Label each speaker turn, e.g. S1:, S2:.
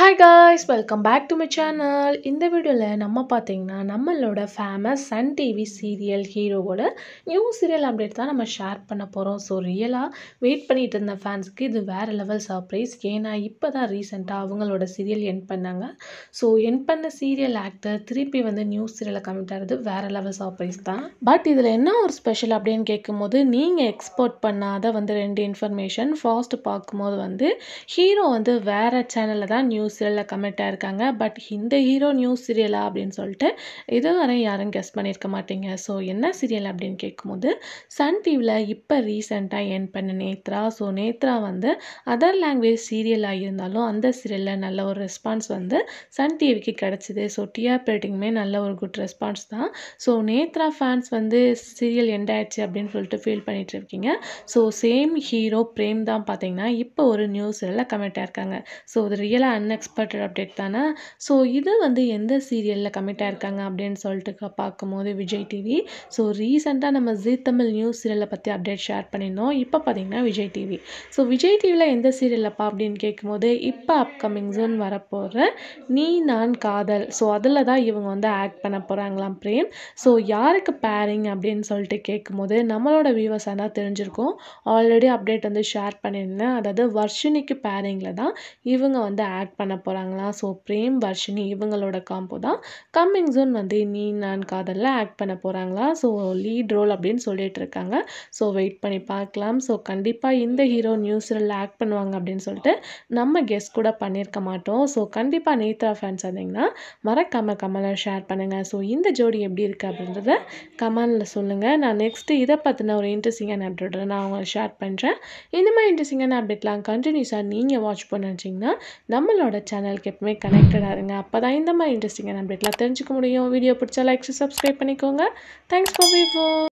S1: hi guys welcome back to my channel இந்த வீடியோவில் நம்ம பார்த்தீங்கன்னா நம்மளோட ஃபேமஸ் சன் டிவி சீரியல் ஹீரோவோட நியூ சீரியல் அப்டேட் தான் நம்ம ஷேர் பண்ண போகிறோம் ஸோ ரியலாக வெயிட் பண்ணிட்டு இருந்த ஃபேன்ஸ்க்கு இது வேறு லெவல் சர்ப்ரைஸ் ஏன்னா இப்போ தான் ரீசெண்டாக அவங்களோட சீரியல் என் பண்ணாங்க ஸோ என் பண்ண சீரியல் ஆக்டர் திருப்பி வந்து நியூ சீரியலை கமிட் ஆகிறது வேறு லெவல் சர்ப்ரைஸ் தான் பட் இதில் என்ன ஒரு ஸ்பெஷல் அப்படின்னு கேட்கும்போது நீங்கள் எக்ஸ்போர்ட் பண்ணாத வந்து ரெண்டு இன்ஃபர்மேஷன் ஃபாஸ்ட் பார்க்கும்போது வந்து ஹீரோ வந்து வேறு சேனலில் தான் நியூ சீரியலில் கமிட் ஆயிருக்காங்க பட் இந்த ஹீரோ நியூ சீரியலா அப்படின்னு சொல்லிட்டு இதுவரை யாரும் கெஸ் பண்ணியிருக்க மாட்டீங்க ஸோ என்ன சீரியல் அப்படின்னு கேட்கும்போது சன் டிவியில் இப்போ ரீசெண்டாக என் பண்ண நேத்ரா ஸோ நேத்ரா வந்து அதர் லாங்குவேஜ் சீரியலாக இருந்தாலும் அந்த சீரியலில் நல்ல ஒரு ரெஸ்பான்ஸ் வந்து சன் டிவிக்கு கிடச்சிது ஸோ டிஆர் ரேட்டிங்குமே நல்ல ஒரு குட் ரெஸ்பான்ஸ் தான் ஸோ நேத்ரா ஃபேன்ஸ் வந்து சீரியல் எண்ட் ஆயிடுச்சு அப்படின்னு சொல்லிட்டு ஃபீல் பண்ணிட்டு இருக்கீங்க ஸோ சேம் ஹீரோ பிரேம் தான் பார்த்தீங்கன்னா இப்போ ஒரு நியூ சீரியலில் கமிட் ஆயிருக்காங்க ஸோ இது ரியலாக அன்எக்ஸ்பெக்டட் அப்டேட் தானே ஸோ இது வந்து எந்த சீரியலில் கமிட் ஆயிருக்காங்க அப்படின்னு சொல்லிட்டு க- பார்க்கும்போது விஜய் டிவி ஸோ ரீசெண்டாக நம்ம ஜீ தமிழ் நியூஸ் சீரியலை பற்றி அப்டேட் ஷேர் பண்ணியிருந்தோம் இப்போ பார்த்தீங்கன்னா விஜய் டிவி ஸோ விஜய் டிவியில் எந்த சீரியல்லப்பா அப்படின்னு கேட்கும்போது இப்போ அப்கமிங் ஜோன் வரப்போகிற நீ நான் காதல் ஸோ அதில் தான் இவங்க வந்து ஆக்ட் பண்ண போகிறாங்களாம் பிரேம் ஸோ யாருக்கு பேரிங் அப்படின்னு சொல்லிட்டு கேட்கும்போது நம்மளோட வியூவர்ஸ் ஆனால் தெரிஞ்சிருக்கும் ஆல்ரெடி அப்டேட் வந்து ஷேர் பண்ணியிருந்தேன் அதாவது வர்ஷினிக்கு பேரிங்கில் தான் இவங்க வந்து ஆக்ட் பண்ண போகிறாங்களாம் ஸோ பிரேம் வர்ஷினி இவங்களோட காம்போ தான் கம்மிங் ஜோன் வந்து நீ நான் காதலில் ஆக்ட் பண்ண போகிறாங்களா ஸோ லீட் ரோல் அப்படின்னு சொல்லிட்டு இருக்காங்க ஸோ வெயிட் பண்ணி பார்க்கலாம் ஸோ கண்டிப்பாக இந்த ஹீரோ நியூஸில் ஆக்ட் பண்ணுவாங்க அப்படின்னு சொல்லிட்டு நம்ம கெஸ் கூட பண்ணியிருக்க மாட்டோம் ஸோ கண்டிப்பாக நேத்ரா ஃபேன்ஸ் இருந்தீங்கன்னா மறக்காம கமலை ஷேர் பண்ணுங்கள் ஸோ இந்த ஜோடி எப்படி இருக்குது அப்படின்றத கமெண்டில் சொல்லுங்கள் நான் நெக்ஸ்ட்டு இதை பற்றின ஒரு இன்ட்ரெஸ்டிங்கான அப்டேட் நான் உங்களுக்கு ஷேர் பண்ணுறேன் இந்த மாதிரி இன்ட்ரெஸ்டிங்கான அப்டேட்லாம் கண்டினியூஸாக நீங்கள் வாட்ச் பண்ண நினச்சிங்கன்னா நம்மளோட சேனலுக்கு எப்பவுமே கனெக்டடாக இருங்க அப்போ தான் இந்த மாதிரி இன்ட்ரெஸ்டிங்கான அப்டேட்லாம் தெரிஞ்சுக்க முடியும் வீடியோ பிடிச்சா லைக் சப்ஸ்கிரைப் பண்ணிக்கோங்க தேங்க்ஸ் ஃபார் வியூ